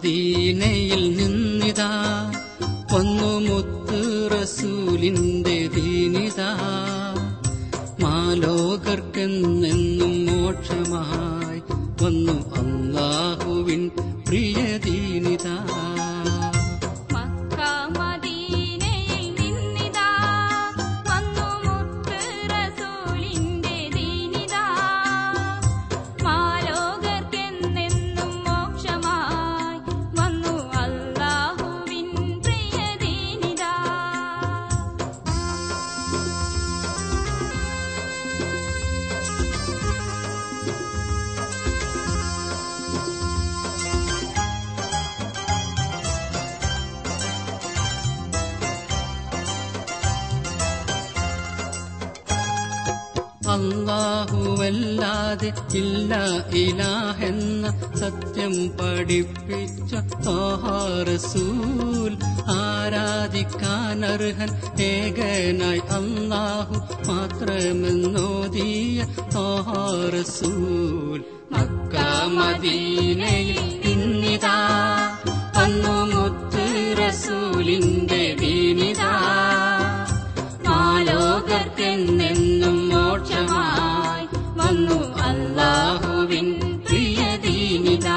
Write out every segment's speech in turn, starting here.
മദീനയിൽ നിന്നിതാ വന്നു മുത്ത് റസൂലിന്റെ ദീനിതാ മാലോകർക്കെന്നെന്നും മോക്ഷമായി വന്നു അള്ളാഹുവിൻ പ്രിയ ദീനിതാ മക്ക മദീനയിൽ നിന്നിതാ വന്നു മുത്ത് റസൂലിന്റെ ദീനിതാ മാലോകർക്കെന്നെന്നും മോക്ഷമായി വന്നു അല്ലാഹുവിൻ പ്രിയ ദീനിതാ അള്ളാഹുവല്ലാതെ ഇല്ല ഇലാഹെന്ന സത്യം പഠിപ്പിച്ച റസൂൽ ആരാധിക്കാനർഹൻ ഏകനായി അള്ളാഹു മാത്രമെന്നോദിയ റസൂൽ മക്ക മദീനയിൽ ഇന്നിതാ അന്നു മുത്ത് റസൂലിന്റെ ദീനിതാ മാലോകർക്കെന്നെന്നും മോക്ഷമായി വന്നു അല്ലാഹുവിൻ പ്രിയ ദീനിതാ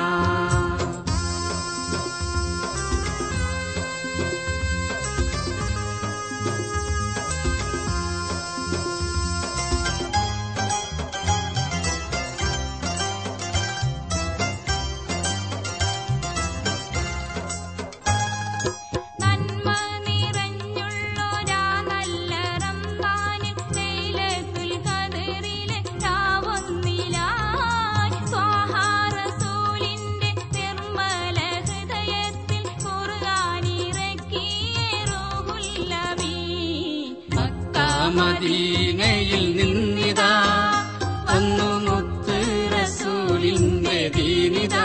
നന്മ നിറഞ്ഞുള്ളൊരാ നല്ല റംദാനിൽ ലൈലത്തുൽ ഖദറിലെ രാവൊന്നിലായി ത്വാഹാ റസൂലിന്റെ നിർമ്മല ഹൃദയത്തിൽ ഖുർആനിറക്കിയ റൂഹുൽ അമീൻ മക്ക മദീനയിൽ നിന്നിതാ അന്നു മുത്ത് റസൂലിന്റെ ദീനിതാ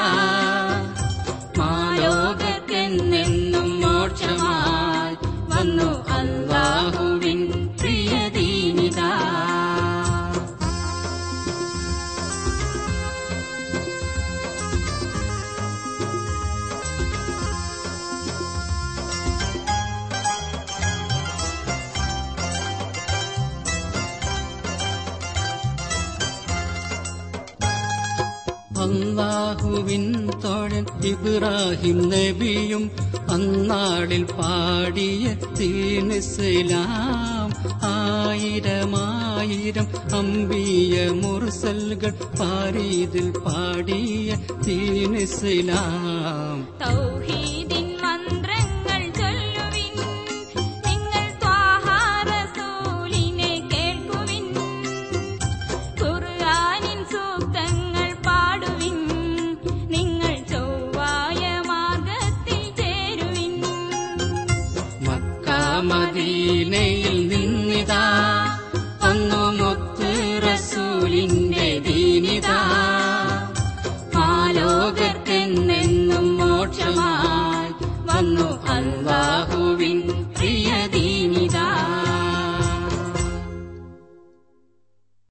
മാലോകർക്കെന്നെന്നും മോക്ഷമായി വന്നു അല്ലാഹുവിൻ പ്രിയ ദീനിതാ അള്ളാഹുവിൻ തോഴൻ ഇബ്രാഹിം നബിയും അന്നാളിൽ പാടിയ തീനിസ്ലാം ആയിരമായിരം അമ്പിയ മുർസൽകൾ പാരീതിൽ പാടിയ തീനിസ്ലാം തൗഹീദിൻ മന്ത്രങ്ങൾ ചൊല്ലുവിൻ നിങ്ങൾ ത്വാഹാ റസൂലിനെ കേൾക്കുവിൻ ഖുർആനിൻ സൂക്തങ്ങൾ പാടുവിൻ നിങ്ങൾ ചൊവ്വായ മാർഗത്തിൽ ചേരുവിൻ മക്ക മദീനയിൽ നിന്നിതാ അന്നു മുത്ത് റസൂലിന്റെ ദീനിതാ മാലോകത്തെന്നെന്നും മോക്ഷമായി വന്നു അല്ലാഹു